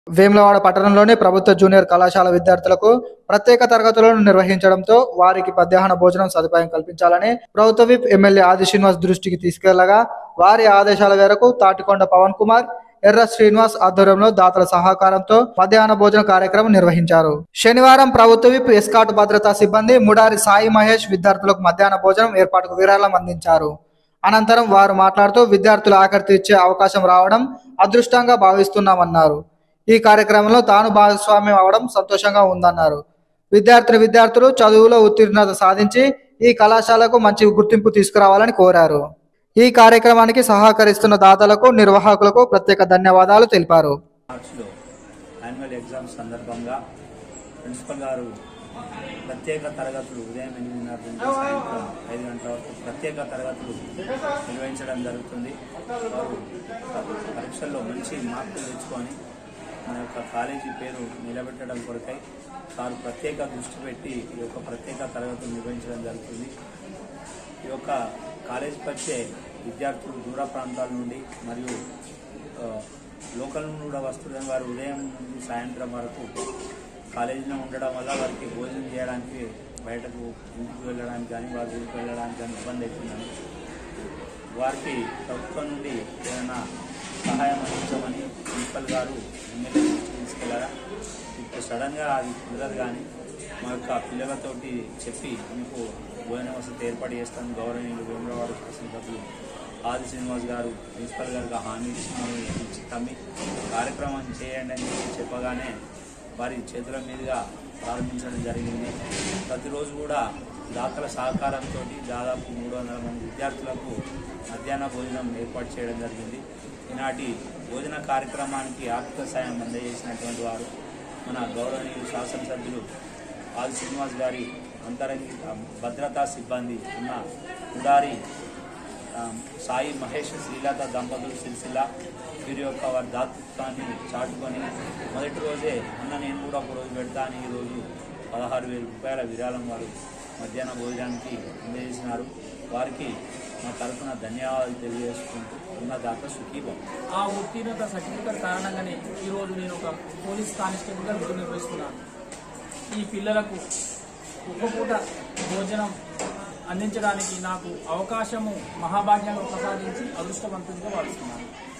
వేములవాడ పట్టణంలోని ప్రభుత్వ జూనియర్ కళాశాల విద్యార్థులకు ప్రత్యేక తరగతులను నిర్వహించడంతో వారికి మధ్యాహ్న భోజనం సదుపాయం కల్పించాలని ప్రభుత్వ విప్ ఎమ్మెల్యే ఆది శ్రీనివాస్ దృష్టికి తీసుకెళ్లగా వారి ఆదేశాల మేరకు తాటికొండ పవన్ కుమార్ ఎర్ర శ్రీనివాస్ ఆధ్వర్యంలో దాతల సహకారంతో మధ్యాహ్న భోజన కార్యక్రమం నిర్వహించారు శనివారం ప్రభుత్వ విప్ ఎస్కాట్ భద్రతా సిబ్బంది ముడారి సాయి మహేష్ విద్యార్థులకు మధ్యాహ్న భోజనం ఏర్పాటుకు విరాళం అందించారు అనంతరం వారు మాట్లాడుతూ విద్యార్థుల ఆఖరి తీర్చే అవకాశం రావడం అదృష్టంగా భావిస్తున్నామన్నారు ఈ కార్యక్రమంలో తాను భాగస్వామ్యం అవడం సంతోషంగా ఉందన్నారు విద్యార్థిని విద్యార్థులు చదువులో ఉత్తీర్ణత సాధించి ఈ కళాశాలకు మంచి గుర్తింపు తీసుకురావాలని కోరారు ఈ కార్యక్రమానికి సహకరిస్తున్న దాతలకు నిర్వాహకులకు ప్రత్యేక ధన్యవాదాలు తెలిపారు మార్చిలో యాన్యువల్ ఎగ్జామ్స్ సందర్భంగా ప్రిన్సిపల్ గారు ప్రత్యేక తరగతులు ఉదయం ఎనిమిదిన్నర నుంచి సాయంత్రం ఐదు గంటల వరకు ప్రత్యేక తరగతులు నిర్వహించడం జరుగుతుంది వారు పరీక్షల్లో మంచి మార్కులు తెచ్చుకొని మన యొక్క కాలేజీ పేరు నిలబెట్టడం కొరకై వారు ప్రత్యేక దృష్టి పెట్టి ఈ యొక్క ప్రత్యేక తరగతులు నిర్వహించడం జరుగుతుంది ఈ యొక్క కాలేజీకి వచ్చే విద్యార్థులు దూర ప్రాంతాల నుండి మరియు ఆ, లోకల్ నుండి కూడా వస్తున్న వారు ఉదయం నుండి సాయంత్రం వరకు కాలేజీలో ఉండడం వల్ల వారికి భోజనం చేయడానికి బయటకు ఇంటికి వెళ్ళడానికి కానీ వారి ఊరికి వెళ్ళడానికి కానీ ఇబ్బంది అవుతుందని వారికి ప్రభుత్వం నుండి ఏదైనా సహాయం అందించమని ప్రిన్సిపల్ గారు ఎమ్మెల్యే దృష్టికి తీసుకెళ్లారా ఇప్పుడు సడన్గా అది కుదరదు కానీ మా యొక్క పిల్లలతోటి చెప్పి మీకు భోజన వసతి ఏర్పాటు చేస్తాను గౌరవనీయులు వేమరవాడ శాసనసభ్యులు ఆది శ్రీనివాస్ గారు ప్రిన్సిపల్ గారికి హామీ ఇచ్చి మమ్మల్ని ఇచ్చి తమ్మి కార్యక్రమం చేయండి అని చెప్పి చెప్పగానే వారి చేతుల మీదుగా ప్రారంభించడం జరిగింది ప్రతిరోజు కూడా దాతల సహకారంతో దాదాపు మూడు వందల మంది విద్యార్థులకు మధ్యాహ్న భోజనం ఏర్పాటు చేయడం జరిగింది ఈనాటి భోజన కార్యక్రమానికి ఆర్థిక సాయం అందజేసినటువంటి వారు మన గౌరవనీయులు శాసనసభ్యులు ఆది శ్రీనివాస్ గారి అంతరంగి భద్రతా సిబ్బంది ఉన్న ఉడారి ఆ, సాయి మహేష్ శ్రీలత దంపతులు సిరిసిల్ల వీరి యొక్క వారి దాతృత్వాన్ని చాటుకొని మొదటి రోజే అన్న నేను కూడా ఒక రోజు పెడతా అని ఈరోజు పదహారు వేల రూపాయల విరాళం వారు మధ్యాహ్న భోజనానికి అందజేసినారు వారికి మా తరఫున ధన్యవాదాలు తెలియజేసుకుంటూ ఉన్న దాత సుఖీభం ఆ ఉత్తీర్ణత సర్టిఫికెట్ కారణంగానే ఈరోజు నేను ఒక పోలీస్ కానిస్టేబుల్గా విధులు నిర్వహిస్తున్నాను ఈ పిల్లలకు ఒక్క పూట భోజనం అందించడానికి నాకు అవకాశము మహాభాగ్యంగా ప్రసాదించి అదృష్టవంతుడిగా భావిస్తున్నాను